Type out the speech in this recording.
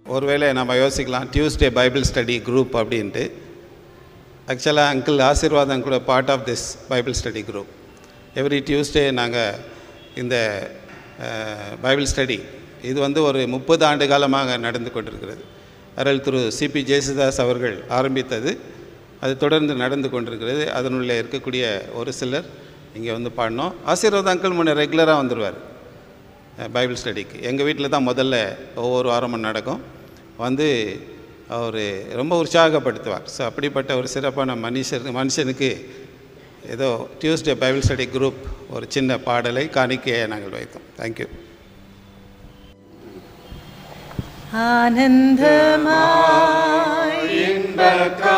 ஒருவேளை நம்ம யோசிக்கலாம் டியூஸ்டே பைபிள் ஸ்டடி குரூப் அப்படின்ட்டு ஆக்சுவலாக அங்கிள் ஆசீர்வாதம் கூட part of this Bible study group every Tuesday நாங்கள் இந்த பைபிள் ஸ்டடி இது வந்து ஒரு முப்பது ஆண்டு காலமாக நடந்து கொண்டிருக்கிறது அருள் திரு சிபி ஜெயசுதாஸ் அவர்கள் ஆரம்பித்தது அது தொடர்ந்து நடந்து கொண்டிருக்கிறது அதனுள்ளே இருக்கக்கூடிய ஒரு சிலர் இங்கே வந்து பாடினோம் ஆசீர்வாத அங்கிள் முன்னே ரெகுலராக வந்துடுவார் பைபிள் ஸ்டடிக்கு எங்கள் வீட்டில் தான் முதல்ல ஒவ்வொரு வாரமும் நடக்கும் வந்து அவர் ரொம்ப உற்சாகப்படுத்துவார் ஸோ அப்படிப்பட்ட ஒரு சிறப்பான மனுஷர் மனுஷனுக்கு ஏதோ டியூஸ்டே பைபிள் ஸ்டடி குரூப் ஒரு சின்ன பாடலை காணிக்கையை நாங்கள் வைத்தோம் தேங்க்யூ ஆனந்தமாய் இன்ப